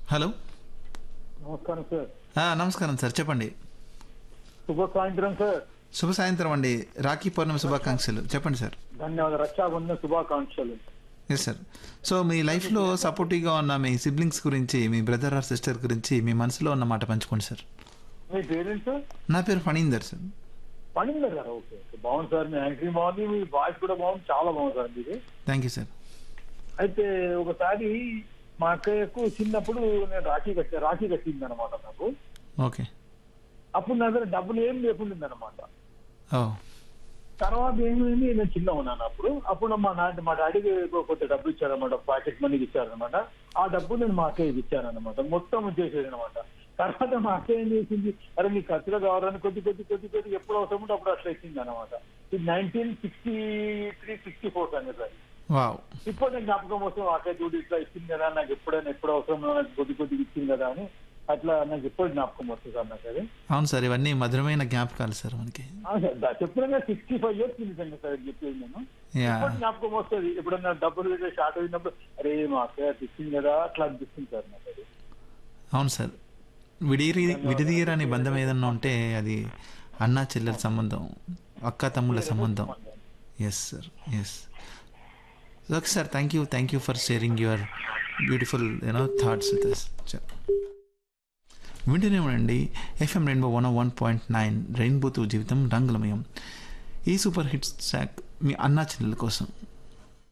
hello నమస్కారం sir ఆ, నమస్కారం సార్ చెప్పండి శుభ సాయంత్రం సార్ శుభ సాయంత్రం అండి రాఖీ పౌర్ణమి శుభాకాంక్షలు చెప్పండి సార్ ధన్యవాదాలు రక్షాబంధన శుభాకాంక్షలు ఎస్ సార్ సో మీ లైఫ్లో సపోర్టివ్గా ఉన్న మీ సిబ్లింగ్స్ గురించి మీ బ్రదర్ ఆర్ సిస్టర్ గురించి మీ మనసులో ఉన్న మాట పంచుకోండి సార్ మీ పేరెంట్స్ సార్ నా పేరు Phanindar sir Phanindar garu okay okay బాగుంది సార్ మీ యాంకరింగ్ బాగుంది మీ వాయిస్ కూడా బాగుంది చాలా బాగుంది సార్ మీది థ్యాంక్ యూ సార్ అయితే ఒకసారి మా అక్కయ్యకు చిన్నప్పుడు నేను రాఖీ కట్టా రాఖీ కట్టింది అనమాట నాకు ఓకే అప్పుడు నా దగ్గర డబ్బులు ఏం లేకుండా అనమాట ఓ తర్వాత ఏమైంది నేను చిన్న ఉన్నాను అప్పుడు అప్పుడు మా నాన్న మా డాడీకి కొంత డబ్బులు ఇచ్చారనమాట పాకెట్ మనీకి ఇచ్చారనమాట ఆ డబ్బు నేను మా అక్కయ్యకి ఇచ్చానమాట మొత్తం చేసేది అనమాట తర్వాత మా అక్కయ్య ఏం చేసింది అరే నీ ఖర్చులో కావాలని కొద్ది కొద్ది కొద్ది కొద్ది ఎప్పుడు అవసరం ఉంటే అప్పుడు అట్లా ఇచ్చింది అనమాట ఇది nineteen sixty three sixty four సంగతి అది వావ్ ఇప్పుడు నేను జ్ఞాపకం వస్తాం అక్కయ్య చూడు ఇట్లా ఇచ్చింది కదా నాకు ఎప్పుడైనా ఎప్పుడు అవసరం నాకు కొద్ది కొద్దిగా ఇచ్చింది కదా అని అట్లా నాకు ఎప్పుడు జ్ఞాపకం వస్తుంది సార్ నాకు అది అవును సార్ ఇవన్నీ మధురమైన జ్ఞాపకాలు సార్ మనకి చెప్పుకున్నా సిక్స్టీ ఫైవ్ ఇయర్స్ నిజంగా సార్ చెప్పేది నేను యా ఎప్పుడు జ్ఞాపకం వస్తుంది ఎప్పుడన్నా డబ్బులు పెట్టే షార్ట్ అయినప్పుడు అరే మా అక్కయ్య తెచ్చింది కదా అట్లా అనిపిస్తుంది సార్ నాకు అది అవును సార్ విడిరి విడిదీయరాని బంధం ఏదన్నా ఉంటే అది అన్నా చెల్లెల సంబంధం అక్క తమ్ముళ్ళ సంబంధం yes sir yes okay sir thank you thank you for sharing your beautiful you know thoughts with us వింటూనే ఉండండి FM Rainbow one one point nine రెయిన్బోతో జీవితం రంగులమయం ఈ సూపర్ హిట్స్ ట్రాక్ మీ అన్నా చెల్లెల కోసం